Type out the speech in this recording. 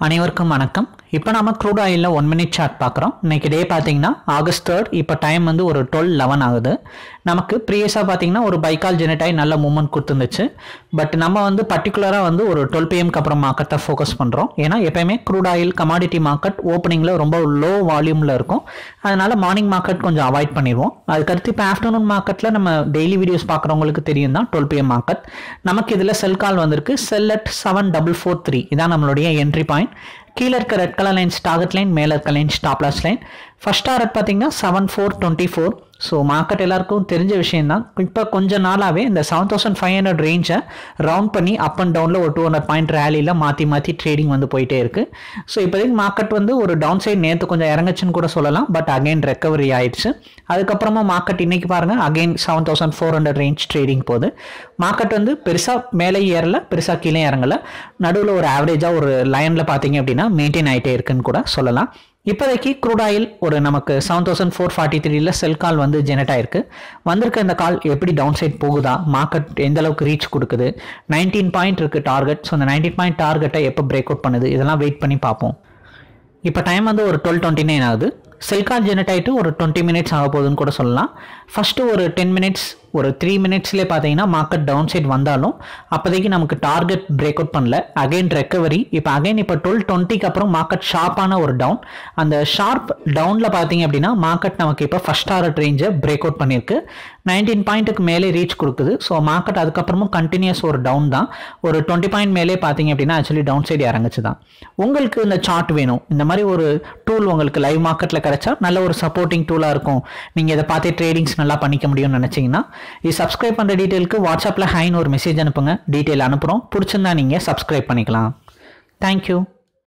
அனைவருக்கும் வணக்கம் இப்போ நாம க்ரூட் ஆயிலில் ஒன் மினிட் சார்ட் பார்க்குறோம் இன்னைக்கு டே பார்த்தீங்கன்னா ஆகஸ்ட் தேர்ட் இப்போ டைம் வந்து ஒரு டுவெல் லெவன் ஆகுது நமக்கு ப்ரீவியஸாக பார்த்தீங்கன்னா ஒரு பைக்கால் ஜெனட் ஆகி நல்ல மூவ்மெண்ட் கொடுத்துருந்துச்சு பட் நம்ம வந்து பர்டிகுலராக வந்து ஒரு டுவெல் பிஎம்க்கு அப்புறம் மார்க்கெட்டை ஃபோக்கஸ் பண்ணுறோம் ஏன்னா எப்பயுமே க்ரூட் ஆயில் கமாடிட்டி மார்க்கெட் ஓப்பனிங்கில் ரொம்ப லோ வால்யூமில் இருக்கும் அதனால மார்னிங் மார்க்கெட் கொஞ்சம் அவாய்ட் பண்ணிடுவோம் அதுக்கடுத்து இப்போ ஆஃப்டர்நூன் மார்க்கெட்டில் நம்ம டெய்லி வீடியோஸ் பார்க்குறவங்களுக்கு தெரியும் தான் டுவெல் பிஎம் மார்க்கெட் நமக்கு இதில் செல் கால் வந்திருக்கு sell at seven double four three இதான் நம்மளுடைய என்ட்ரி பாயிண்ட் கீழே இருக்க red colour lines target line மேலே இருக்க line stop loss line first target பார்த்தீங்கன்னா seven four twenty four so market எல்லாருக்கும் தெரிஞ்ச விஷயம் தான் இப்போ கொஞ்ச நாளாகவே இந்த செவன் தௌசண்ட் ஃபைவ் ஹண்ட்ரட் ரேஞ்சை ரவுண்ட் பண்ணி அப் அண்ட் டவுனில் ஒரு டூ ஹண்ட்ரட் பாயிண்ட் ரேலியில் மாற்றி மாற்றி ட்ரேடிங் வந்து போயிட்டே இருக்குது ஸோ இப்போதைக்கு மார்க்கெட் வந்து ஒரு டவுன் சைட் நேற்று கொஞ்சம் இறங்குச்சுன்னு கூட சொல்லலாம் பட் அகைன் ரெக்கவரி ஆயிடுச்சு அதுக்கப்புறமா மார்க்கெட் இன்னைக்கு பாருங்கள் again seven thousand four hundred range trading போகுது மார்க்கெட் வந்து பெருசாக மேலே ஏறல பெருசாக கீழே இறங்கல நடுவில் ஒரு ஆவரேஜாக ஒரு லைனில் பார்த்தீங்க அப்படின்னா மெயின்டைன் ஆகிட்டே இருக்குன்னு கூட சொல்லலாம் இப்போதைக்கு க்ரூட் ஆயில் ஒரு நமக்கு செவன் தௌசண்ட் ஃபோர் ஃபார்ட்டி த்ரீல செல் கால் வந்து ஜெனரேட் ஆயிருக்கு வந்திருக்க இந்த கால் எப்படி டவுன் சைட் போகுதா மார்க்கெட் எந்த அளவுக்கு ரீச் கொடுக்குது நைன்டீன் பாயிண்ட் இருக்குது டார்கெட் ஸோ அந்த நைன்டீன் பாயிண்ட் டார்கெட்டை எப்போ பிரேக் அவுட் பண்ணுது இதெல்லாம் வெயிட் பண்ணி பார்ப்போம் இப்போ டைம் வந்து ஒரு டுவெல் டுவெண்ட்டி நைன் ஆகுது செல்கால் ஜெனரேட் ஆகிட்டு ஒரு டுவெண்ட்டி மினிட்ஸ் ஆக போகுதுன்னு கூட சொல்லலாம் ஃபஸ்ட்டு ஒரு டென் மினிட்ஸ் ஒரு த்ரீ மினிட்ஸ்லேயே பார்த்தீங்கன்னா மார்க்கெட் டவுன் சைட் வந்தாலும் அப்போதைக்கு நமக்கு டார்கெட் பிரேக் அவுட் பண்ணல அகைன் ரெக்கவரி இப்போ அகைன் இப்போ டுவெல் டுவெண்ட்டிக்கு அப்புறம் மார்க்கெட் ஷார்ப்பான ஒரு டவுன் அந்த ஷார்ப் டவுனில் பார்த்தீங்க அப்படின்னா மார்க்கெட் நமக்கு இப்போ ஃபஸ்ட் டாரட் ரேஞ்சை பிரேக் அவுட் பண்ணியிருக்கு நைன்டீன் பாயிண்ட்டுக்கு மேலே ரீச் கொடுக்குது ஸோ மார்க்கெட் அதுக்கப்புறமும் கண்டினியூஸ் ஒரு டவுன் தான் ஒரு டுவெண்ட்டி பாயிண்ட் மேலே பார்த்தீங்க அப்படின்னா ஆக்சுவலி டவுன் சைடு இறங்குச்சு தான் உங்களுக்கு இந்த சார்ட் வேணும் இந்த மாதிரி ஒரு டூல் உங்களுக்கு லைவ் மார்க்கெட்டில் கிடைச்சா நல்ல ஒரு சப்போர்ட்டிங் டூலாக இருக்கும் நீங்கள் இதை பார்த்து ட்ரேடிங்ஸ் நல்லா பண்ணிக்க முடியும்னு நினச்சிங்கன்னா இது சப்ஸ்கிரைப் பண்ணுற டீட்டெயிலுக்கு வாட்ஸ்அப்பில் ஹைன்னு ஒரு மெசேஜ் அனுப்புங்க டீட்டெயில் அனுப்புகிறோம் பிடிச்சிருந்தா நீங்கள் சப்ஸ்கிரைப் பண்ணிக்கலாம் தேங்க்யூ